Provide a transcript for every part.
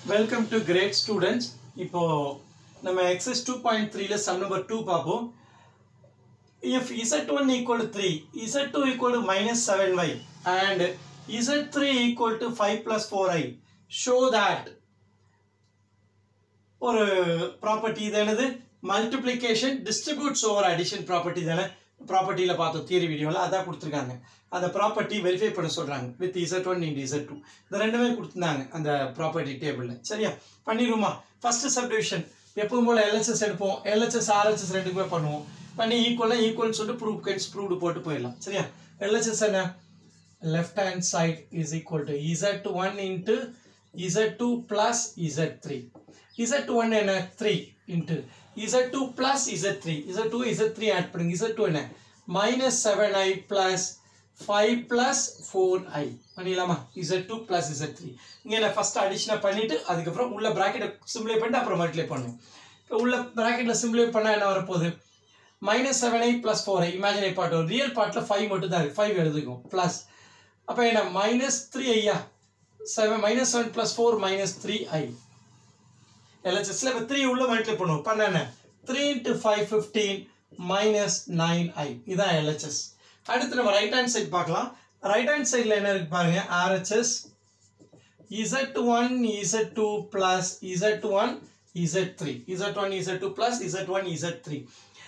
welcome to great students இப்போ நம்ம exercise two point த்ரீல சம் நம்பர் டூ பார்ப்போம் if z one equal to three z two equal to minus seven y and z three equal to five plus four i show that ஒரு property இது என்னது multiplication distributes over addition property தானே ப்ராப்பர்ட்டியில் பார்த்தோம் theory வீடியோவில் அதான் கொடுத்துருக்காங்க அந்த ப்ராப்பர்ட்டி வெரிஃபை பண்ண சொல்கிறாங்க with z one and z two இந்த ரெண்டுமே கொடுத்துருந்தாங்க அந்த ப்ராப்பர்ட்டி டேபிளில் சரியா பண்ணிடுவோமா ஃபஸ்ட்டு சப்டிவிஷன் எப்பவும் போல் எல்ஹெச்எஸ் எடுப்போம் எல்ஹெச்எஸ் ஆர்ஹெச்எஸ் ரெண்டுக்குமே பண்ணுவோம் பண்ணி ஈக்குவலாக ஈக்குவல்னு சொல்லிட்டு ப்ரூவ் கெட்ஸ் ப்ரூவ்டு போட்டு போயிடலாம் சரியா எல்ஹெச்எஸ் என்ன left hand side is equal to z one into z two plus z three z one என்ன three into z two plus z three z two z three add பண்ணுங்க z two என்ன minus seven i plus five plus four i பண்ணிடலாமா z two plus z three இங்கே நான் first அடிஷனாக பண்ணிவிட்டு அதுக்கப்புறம் உள்ள ப்ராக்கெட்டை சிம்பிளை பண்ணிட்டு அப்புறம் மல்டிப்ளை பண்ணும் இப்போ உள்ள ப்ராக்கெட்டில் சிம்பிளை பண்ணால் என்ன வரப்போகுது minus seven i plus four i imaginary part வரும் ரியல் பார்ட்டில் ஃபைவ் மட்டும் தான் இருக்குது ஃபைவ் எழுதுக்கும் ப்ளஸ் அப்போ என்ன மைனஸ் த்ரீ ஐயா seven minus seven plus four minus three i எல்ஹெச்எஸ்ல இப்போ த்ரீ உள்ள மல்டிப்ளை பண்ணுவோம் பண்ண என்ன three into five fifteen minus nine i இதான் எல்ஹெச்எஸ் அடுத்து நம்ம ரைட் ஹேண்ட் சைடு பார்க்கலாம் ரைட் ஹேண்ட் சைடில் என்ன இருக்கு பாருங்க RHS z one z two plus z one z three z one z two plus z one z three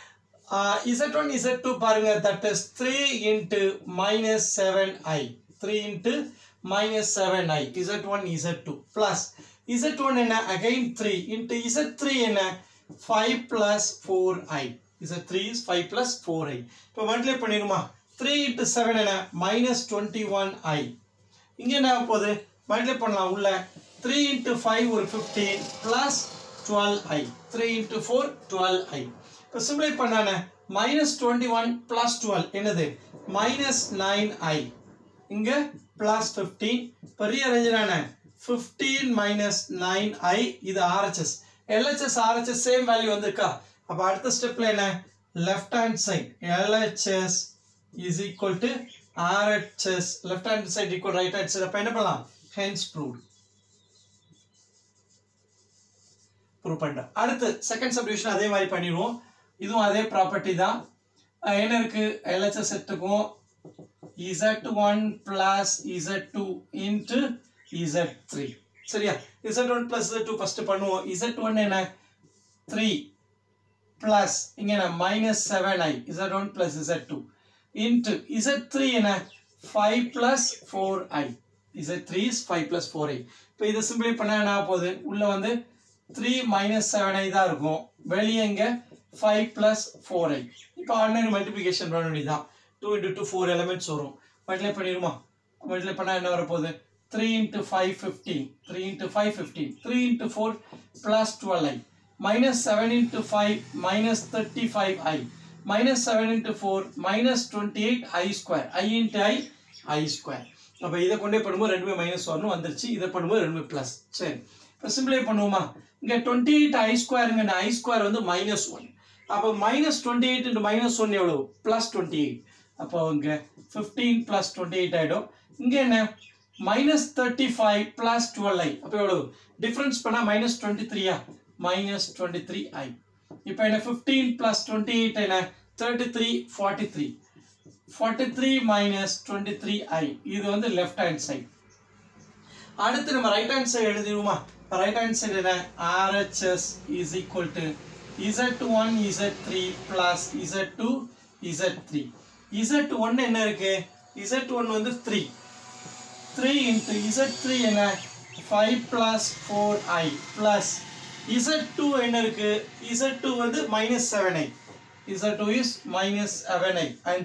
z one z two பாருங்க that is three into minus seven i three into minus seven i z one z two plus z1 என்ன again 3 into z3 என்ன 5 plus 4i z3 is 5 plus 4i இப்போ multiply பண்ணிருமா 3 into 7 என்ன minus 21i இங்க என்ன ஆக போகுது multiply பண்ணலாம் உள்ள 3 into 5 ஒரு 15 plus 12i 3 into 4 12i இப்போ சிம்பிளை பண்ணானே minus 21 plus 12 என்னது minus 9i இங்க plus 15 இப்போ ரீஅரேஞ்சானே 15 minus 9i இது RHS LHS RHS same value வந்திருக்கா அப்ப அடுத்த ஸ்டெப்ல என்ன left hand side LHS is equal to RHS left hand side equal right hand side அப்ப என்ன பண்ணலாம் hence proved ப்ரூவ் பண்ணிட்டோம் அடுத்து செகண்ட் சப்டிவிஷன் அதே மாதிரி பண்ணிடுவோம் இதுவும் அதே ப்ராப்பர்ட்டி தான் என்ன இருக்கு எல்ஹெச்எஸ் எடுத்துக்கும் z one plus z two into z3 சரியா z1 plus z2 first பண்ணுவோம் z1 என்ன 3 plus இங்க என்ன minus 7i z1 plus z2 into z3 என்ன 5 plus 4i z3 is 5 plus 4i இப்போ இதை சிம்பிளை பண்ணா என்ன போகுது உள்ள வந்து 3 minus 7i தான் இருக்கும் வெளியே இங்க 5 plus 4i இப்போ ஆர்டினரி மல்டிப்ளிகேஷன் பண்ண வேண்டியதான் 2 into 2 4 எலிமெண்ட்ஸ் வரும் மல்டிப்ளை பண்ணிடுமா மல்டிப்ளை பண்ணா என்ன வரப்போகுது 3 into 5 15 3 into 5 15 3 into 4 plus 12i minus 7 into 5 minus 35i minus 7 into 4 minus 28i square i into i i square அப்போ இதை கொண்டே பண்ணும்போது ரெண்டுமே மைனஸ் வரணும் வந்துருச்சு இதை பண்ணும்போது ரெண்டுமே ப்ளஸ் சரி இப்போ சிம்பிளை பண்ணுவோமா இங்கே டுவெண்ட்டி எயிட் ஐ ஸ்கொயருங்க ஐ ஸ்கொயர் வந்து மைனஸ் ஒன் அப்போ minus twenty eight into minus one எவ்வளோ ப்ளஸ் டுவெண்ட்டி எயிட் அப்போ இங்கே ஃபிஃப்டீன் ப்ளஸ் டுவெண்ட்டி எயிட் ஆகிடும் இங்கே என்ன minus thirty five plus twelve i அப்போ எவ்வளவு டிஃப்ரென்ஸ் பண்ணால் மைனஸ் டுவெண்ட்டி த்ரீயா மைனஸ் டுவெண்ட்டி த்ரீ ஐ இப்போ என்ன ஃபிஃப்டீன் பிளஸ் டுவெண்ட்டி எயிட் என்ன thirty three forty three forty three minus twenty three i இது வந்து லெஃப்ட் ஹேண்ட் சைட் அடுத்து நம்ம ரைட் ஹேண்ட் சைடு எழுதிடுவோமா ரைட் ஹேண்ட் சைடு என்ன RHS is equal to z one z three plus z two z three z one என்ன இருக்கு z one வந்து three 3 into Z3 என்ன 5 plus 4i plus Z2 என்ன இருக்கு Z2 வந்து minus 7i Z2 is minus 7i and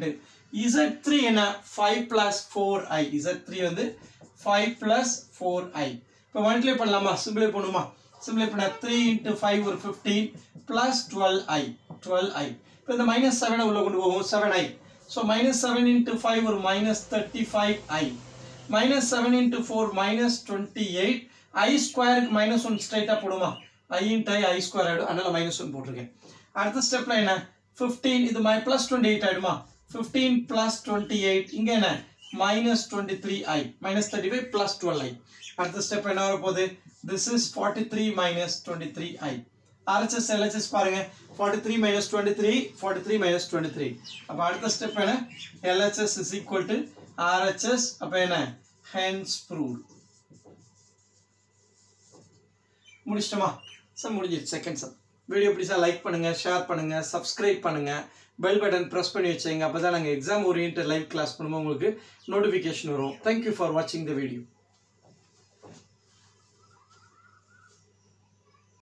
Z3 என்ன 5 plus 4i Z3 வந்து 5 plus 4i இப்போ மல்டிப்ளை பண்ணலாமா சிம்பிளை பண்ணுமா சிம்பிளை பண்ண 3 into 5 ஒரு 15 plus 12i 12i இப்போ இந்த மைனஸ் செவனை உள்ள கொண்டு போவோம் 7i so minus seven into five ஒரு minus thirty five i minus seven into four minus twenty eight i ஸ்கொயருக்கு மைனஸ் ஒன் ஸ்ட்ரைட்டாக போடுமா ஐ இன்ட் ஐ ஐ ஸ்கொயர் ஆகிடும் அதனால் மைனஸ் ஒன் போட்டிருக்கேன் அடுத்த ஸ்டெப்பில் என்ன ஃபிஃப்டீன் இது மை ப்ளஸ் டுவெண்ட்டி எயிட் ஆகிடுமா ஃபிஃப்டீன் ப்ளஸ் டுவெண்ட்டி எயிட் இங்கே என்ன minus twenty three i minus thirty five plus twelve i அடுத்த ஸ்டெப் என்ன வர போகுது this is forty three minus twenty three i RHS LHS பாருங்க forty three minus twenty three forty three minus twenty three அப்போ அடுத்த step என்ன LHS is equal to RHS அப்போ என்ன ஹென்ஸ் ப்ரூவ் முடிச்சிட்டோமா சார் முடிஞ்சிருச்சு செகண்ட் சம் வீடியோ பிடிச்சா like பண்ணுங்க ஷேர் பண்ணுங்க சப்ஸ்கிரைப் பண்ணுங்க பெல் பட்டன் ப்ரெஸ் பண்ணி வச்சுங்க அப்போ தான் நாங்கள் எக்ஸாம் ஓரியன்ட் லைவ் கிளாஸ் பண்ணும்போது உங்களுக்கு நோட்டிஃபிகேஷன் வரும் தேங்க்யூ ஃபார் வாட்சிங் த வீடியோ